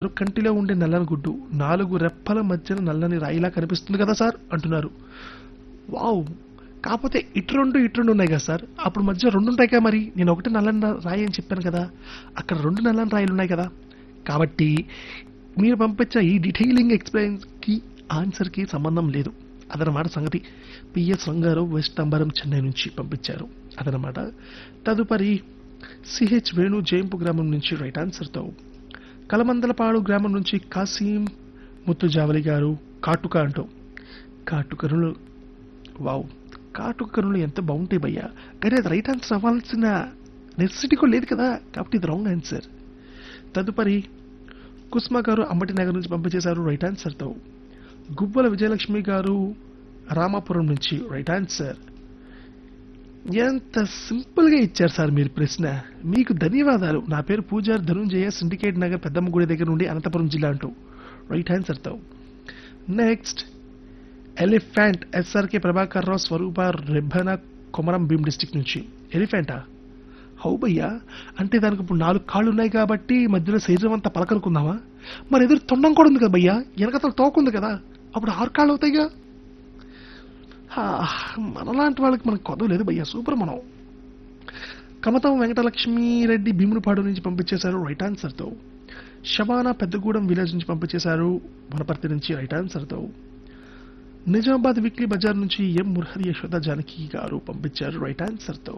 కంటిలో ఉండే నల్లని గుడ్డు నాలుగు రెప్పల మధ్యన నల్లని రాయిలా కనిపిస్తుంది కదా సార్ అంటున్నారు వావ్ కాకపోతే ఇటు రెండు ఇటు రెండు ఉన్నాయి కదా సార్ అప్పుడు మధ్య రెండు ఉంటాయి కదా మరి నేను ఒకటి నల్లని రా- రాయి అని చెప్పాను కదా అక్కడ రెండు నల్లని రాయిలు ఉన్నాయి కదా కాబట్టి మీరు పంపించిన ఈ డీటెయిలింగ్ ఎక్స్ప్లెయిన్స్కి ఆన్సర్కి సంబంధం లేదు అదనమాట సంగతి పిఎస్ రంగారావు వెస్ట్ అంబరం చెన్నై నుంచి పంపించారు అదనమాట తదుపరి సిహెచ్ వేణు జయంపు గ్రామం నుంచి రైట్ ఆన్సర్తో కలమందలపాడు గ్రామం నుంచి కాసీం ముత్తుజావలి గారు కాటుక అంటూ కాటుకరులు వావ్ కాటుకరులు ఎంత బాగుంటాయి భయ్యా కానీ అది రైట్ ఆన్సర్ అవ్వాల్సిన నెసెసిటీ కూడా లేదు కదా కాబట్టి ఇది రాంగ్ ఆన్సర్ తదుపరి కుస్మా గారు అంబటి నగర్ నుంచి పంపించేశారు రైట్ ఆన్సర్తో గుబ్బల విజయలక్ష్మి గారు రామాపురం నుంచి రైట్ ఆన్సర్ ఎంత సింపుల్గా ఇచ్చారు సార్ మీరు ప్రశ్న మీకు ధన్యవాదాలు నా పేరు పూజారి ధనుంజయ సిండికేట్ నగర్ పెద్దమ్మ గుడి దగ్గర నుండి అనంతపురం జిల్లా అంటూ రైట్ ఆన్సర్తో next elephant SRK Prabhakar Rao Swarupa Rebbana Komaram Bheem district నుంచి ఎలిఫెంటా హౌ భయ్యా అంటే దానికి ఇప్పుడు నాలుగు కాళ్ళు ఉన్నాయి కాబట్టి మధ్యలో శరీరం అంతా పలకనుకుందామా మరి ఎదురు తొండం కూడా ఉంది కదా భయ్యా వెనకతల తోకుంది కదా అప్పుడు ఆరు కాళ్ళు అవుతాయిగా హా, మనలాంటి వాళ్ళకి మనకు కొదవ లేదు భయ్యా సూపర్ మనం కమతం వెంకటలక్ష్మి రెడ్డి భీమునిపాడు నుంచి పంపించేశారు రైట్ ఆన్సర్తో శబానా పెద్దగూడెం విలేజ్ నుంచి పంపించేశారు వనపర్తి నుంచి రైట్ ఆన్సర్తో నిజామాబాద్ వీక్లీ బజార్ నుంచి ఎం మురహరి యశోద జానకి గారు పంపించారు రైట్ ఆన్సర్తో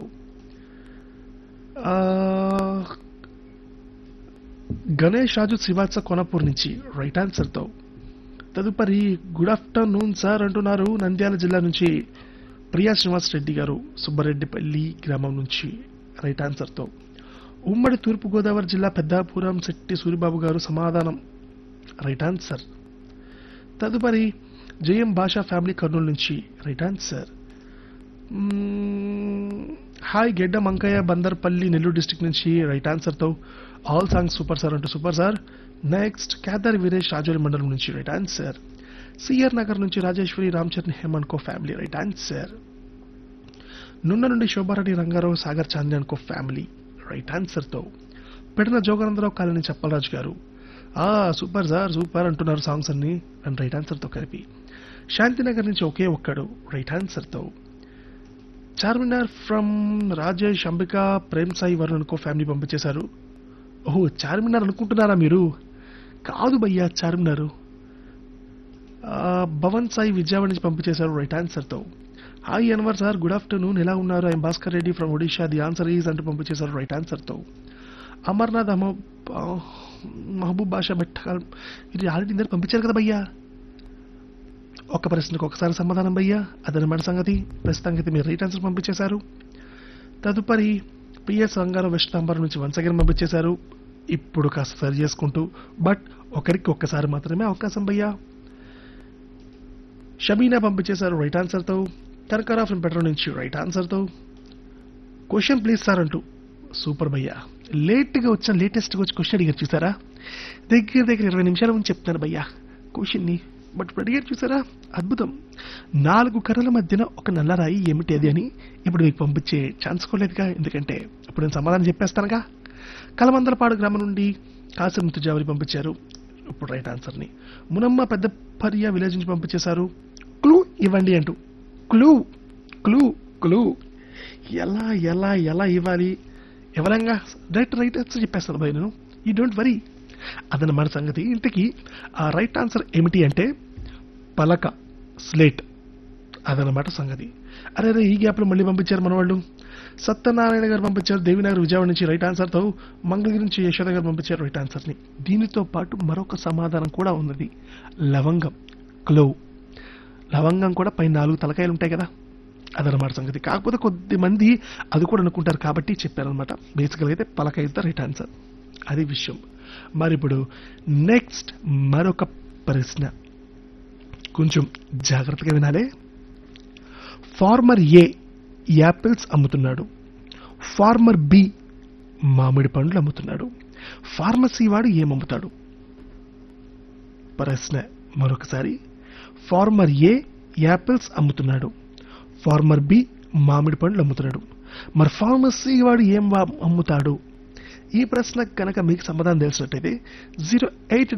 ఆ, గణేష్ రాజు శ్రీవాత్స కొనపూర్ నుంచి రైట్ ఆన్సర్తో తదుపరి గుడ్ ఆఫ్టర్నూన్ సార్ అంటున్నారు నంద్యాల జిల్లా నుంచి ప్రియా శ్రీనివాస్ రెడ్డి గారు సుబ్బరెడ్డిపల్లి గ్రామం నుంచి రైట్ ఆన్సర్తో ఉమ్మడి తూర్పుగోదావరి జిల్లా పెద్దాపురం శెట్టి సూరిబాబు గారు సమాధానం రైట్ ఆన్సర్ తదుపరి జయం భాషా ఫ్యామిలీ కర్నూలు నుంచి right answer hmm, hi Gedda Mankayya Bandarpalli Nellore district నుంచి రైట్ ఆన్సర్తో ఆల్ సాంగ్స్ సూపర్ సార్ అంటూ super sir next Kedar Veeresh Rajoli మండలం నుంచి రైట్ ఆన్సర్ సిఆర్ నగర్ నుంచి రాజేశ్వరి రామచరణ్ హేమన్ కో ఫ్యామిలీ రైట్ ఆన్సర్ నున్న నుండి శోభారెడ్డి రంగారావు సాగర్ చాంద్రి అనుకో ఫ్యామిలీ రైట్ ఆన్సర్తో పెడన జోగానందరావు కాలనీ చెప్పలరాజు గారు ఆ సూపర్ సార్ సూపర్ అంటున్నారు సాంగ్స్ అన్ని అండ్ రైట్ ఆన్సర్తో కలిపి శాంతినగర్ నుంచి ఒకే ఒక్కడు రైట్ ఆన్సర్తో చార్మినార్ ఫ్రమ్ రాజేష్ అంబిక ప్రేమ్ సాయి వరుణ్ అనుకో ఫ్యామిలీ పంపించేశారు ఓహో చార్మినార్ అనుకుంటున్నారా మీరు కాదు భయ్యా చార్మినారు ఆ, భవన్ సాయి విజయవాడ నుంచి పంపించేశారు రైట్ ఆన్సర్తో hi Anwar sir good afternoon ఎలా ఉన్నారు I'm Bhaskar Reddy from Odisha the answer is అంటూ పంపించేశారు రైట్ ఆన్సర్తో అమర్నాథ్ అమ ఆ, మహబూబ్ బాషా బెట్టకాల్ ఇది ఆల్రెడీ ఇందరు పంపించారు కదా భయ్యా ఒక ప్రశ్నకు ఒకసారి సమాధానం భయ్యా అదనమాట సంగతి ప్రస్తుతానికి మీరు రైట్ ఆన్సర్ పంపించేశారు తదుపరి పిఎస్ రంగారావు వెస్ట్ నంబర్ నుంచి వన్స్ అగైన్ పంపించేశారు ఇప్పుడు కాస్త సరి చేసుకుంటూ బట్ ఒకరికి ఒక్కసారి మాత్రమే అవకాశం భయ్యా షబీనా పంపించేశారు రైట్ ఆన్సర్తో కనకరా ఫ్రమ్ పెట్రోల్ నుంచి రైట్ ఆన్సర్తో క్వశ్చన్ ప్లీజ్ సార్ అంటూ సూపర్ భయ్యా లేట్గా వచ్చిన లేటెస్ట్గా వచ్చి క్వశ్చన్ అడిగారు చూసారా దగ్గర దగ్గర ఇరవై నిమిషాల ముందు చెప్తాను భయ్యా క్వశ్చన్ని బట్ ఇప్పుడు అడిగారు చూసారా అద్భుతం నాలుగు కర్రల మధ్యన ఒక నల్లరాయి ఏమిటి అది అని ఇప్పుడు మీకు పంపించే ఛాన్స్ కోలేదుగా ఎందుకంటే ఇప్పుడు నేను సమాధానం చెప్పేస్తానుగా కలమందలపాడు గ్రామం నుండి కాసిం ముత్తుజావరి పంపించారు ఇప్పుడు రైట్ ఆన్సర్ని మునమ్మ పెద్ద పరియా విలేజ్ నుంచి పంపించేశారు క్లూ ఇవ్వండి అంటూ క్లూ క్లూ క్లూ ఎలా ఎలా ఎలా ఇవ్వాలి ఎవరంగా రైట్ రైట్ ఆన్సర్ చెప్పేస్తాను భయ నేను ఈ డోంట్ వరీ అదనమాట సంగతి ఇంతకీ ఆ రైట్ ఆన్సర్ ఏమిటి అంటే పలక స్లేట్ అదనమాట సంగతి అరే అరే ఈ గ్యాప్లో మళ్ళీ పంపించారు మన వాళ్ళు సత్యనారాయణ గారు పంపించారు దేవినగర్ విజయవాడ నుంచి రైట్ ఆన్సర్తో మంగళగిరి నుంచి యశోద గారు పంపించారు రైట్ ఆన్సర్ని దీనితో పాటు మరొక సమాధానం కూడా ఉన్నది లవంగం క్లో లవంగం కూడా పై నాలుగు తలకాయలు ఉంటాయి కదా అదనమాట సంగతి కాకపోతే కొద్ది మంది అది కూడా అనుకుంటారు కాబట్టి చెప్పారనమాట బేసికల్గా అయితే పలక రైట్ ఆన్సర్ అది విషయం మరి ఇప్పుడు నెక్స్ట్ మరొక ప్రశ్న కొంచెం జాగ్రత్తగా వినాలే ఫార్మర్ ఏ యాపిల్స్ అమ్ముతున్నాడు ఫార్మర్ బి మామిడి పండ్లు అమ్ముతున్నాడు ఫార్మసీ వాడు ఏమమ్ముతాడు ప్రశ్న మరొకసారి ఫార్మర్ ఏ యాపిల్స్ అమ్ముతున్నాడు ఫార్మర్ బి మామిడి పండ్లు అమ్ముతున్నాడు మరి ఫార్మసీ వాడు ఏం వా- అమ్ముతాడు ఈ ప్రశ్నకు కనుక మీకు సమాధానం తెలిసినట్టయితే జీరో ఎయిట్